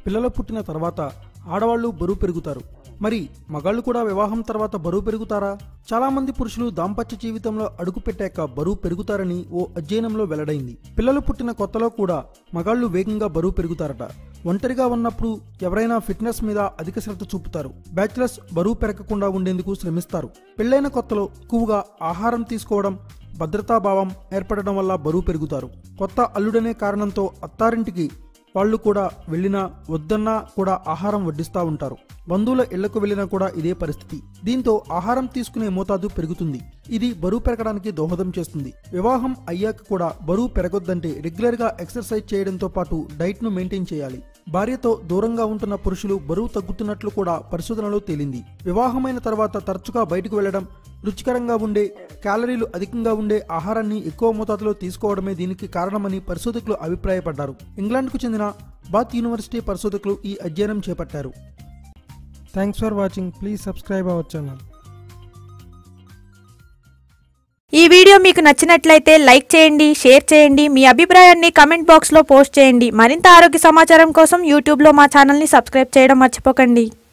పిల్లలు పుట్టిన తర్వాత ఆడవాళ్లు బరువు పెరుగుతారు మరి మగాళ్ళు కూడా వివాహం తర్వాత బరువు పెరుగుతారా చాలా మంది పురుషులు దాంపత్య జీవితంలో అడుగు పెట్టాక బరువు పెరుగుతారని ఓ అధ్యయనంలో వెల్లడైంది పిల్లలు పుట్టిన కొత్తలో కూడా మగాళ్ళు వేగంగా బరువు పెరుగుతారట ఒంటరిగా ఉన్నప్పుడు ఎవరైనా ఫిట్నెస్ మీద అధిక శ్రద్ధ చూపుతారు బ్యాచిలర్స్ బరువు పెరగకుండా ఉండేందుకు శ్రమిస్తారు పెళ్ళైన కొత్తలో ఎక్కువగా ఆహారం తీసుకోవడం భద్రతాభావం ఏర్పడడం వల్ల బరువు పెరుగుతారు కొత్త అల్లుడనే కారణంతో అత్తారింటికి వాళ్ళు కూడా వెళ్ళినా వద్దన్నా కూడా ఆహారం వడ్డిస్తూ ఉంటారు బంధువుల ఇళ్లకు వెళ్ళినా కూడా ఇదే పరిస్థితి దీంతో ఆహారం తీసుకునే మోతాదు పెరుగుతుంది ఇది బరువు పెరగడానికి దోహదం చేస్తుంది వివాహం అయ్యాక కూడా బరువు పెరగొద్దంటే రెగ్యులర్ గా ఎక్సర్సైజ్ చేయడంతో పాటు డైట్ ను మెయింటైన్ చేయాలి భార్యతో దూరంగా ఉంటున్న పురుషులు బరువు తగ్గుతున్నట్లు కూడా పరిశోధనలో తేలింది వివాహమైన తర్వాత తరచుగా బయటకు వెళ్లడం రుచికరంగా ఉండే క్యాలరీలు అధికంగా ఉండే ఆహారాన్ని ఎక్కువ మోతాదులో తీసుకోవడమే దీనికి కారణమని పరిశోధకులు అభిప్రాయపడ్డారు ఇంగ్లాండ్కు చెందిన బాత్ యూనివర్సిటీ పరిశోధకులు ఈ అధ్యయనం చేపట్టారు thanks for watching please subscribe our channel ఈ వీడియో మీకు నచ్చినట్లయితే లైక్ చేయండి షేర్ చేయండి మీ అభిప్రాయాన్ని కమెంట్ బాక్స్లో పోస్ట్ చేయండి మరింత ఆరోగ్య సమాచారం కోసం యూట్యూబ్లో మా ఛానల్ని సబ్స్క్రైబ్ చేయడం మర్చిపోకండి